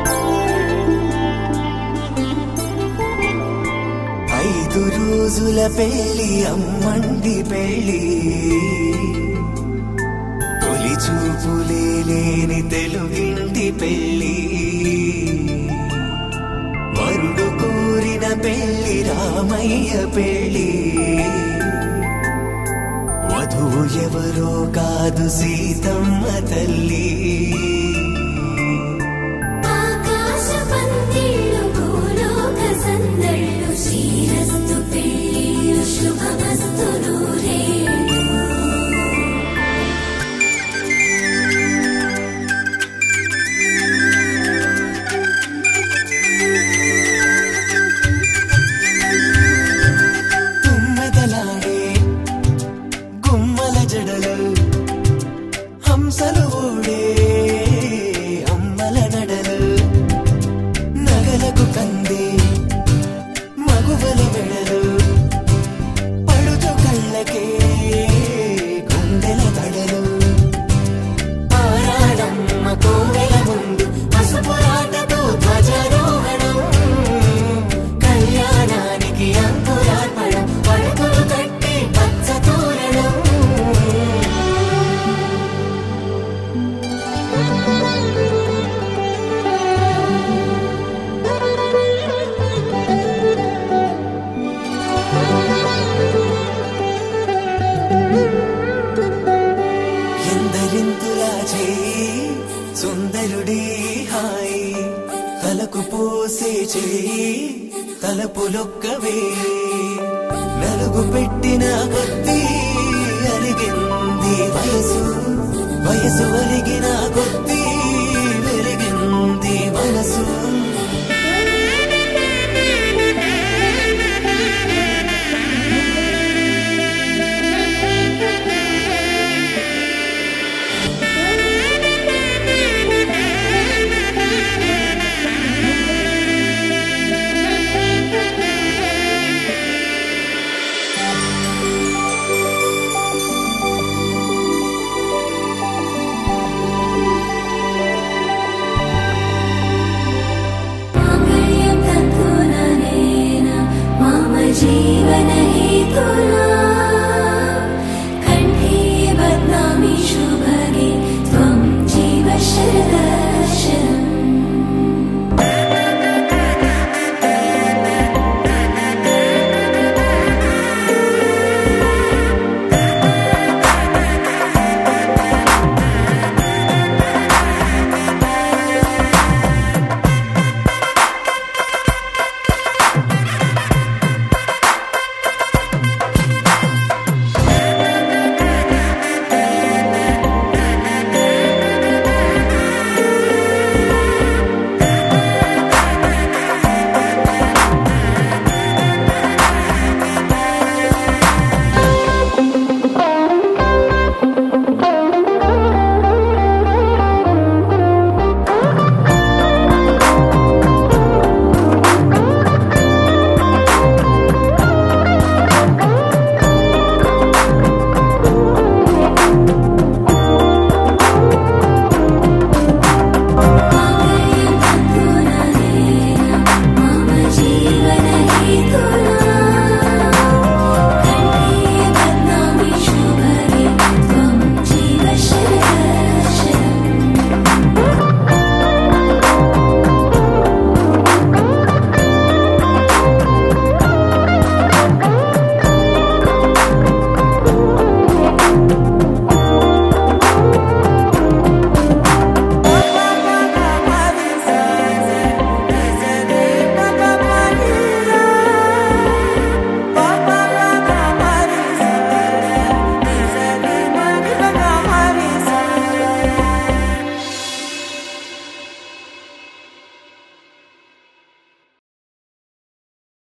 ఐదు రోజుల పెళ్లి అమ్మండి పెళ్లి తొలి చూపులే లేని తెలుగింటి పెళ్లి వరుడు కోరిన పెళ్లి రామయ్య పెళ్లి వధువు ఎవరో కాదు సీతమ్మ తల్లి ఆకాశ పందిళ్ళు భూలోక సందళ్ళు శ్రీరస్తు పెళ్ళిళ్ళు శుభమస్తు నూరేళ్ళు తుమ్మెదలాడే గుమ్మల జడలు హంసలు ఓడే అమ్మల నడలు నగలకు కంది మగువల వెడలు పడుచు కళ్ళకే గుండెల తడలు ఆరాడమ్మ కోవెల ముందు పసుపురాటతో ధ్వజారోహణం కళ్యాణానికి అంకురార్పణం పడకలు కట్టి పచ్చ తోరణం ఎందరింతులా చేయి సుందరుడి హాయి తలకు పోసే చేయి తలపులొక్కవే నలుగు పెట్టిన కొద్దీ అలిగింది వయసు వయసు అలిగిన కొద్దీ వెలిగింది మనసు माङ्गल्यं तत्तुननेन मम जीवनहेतुना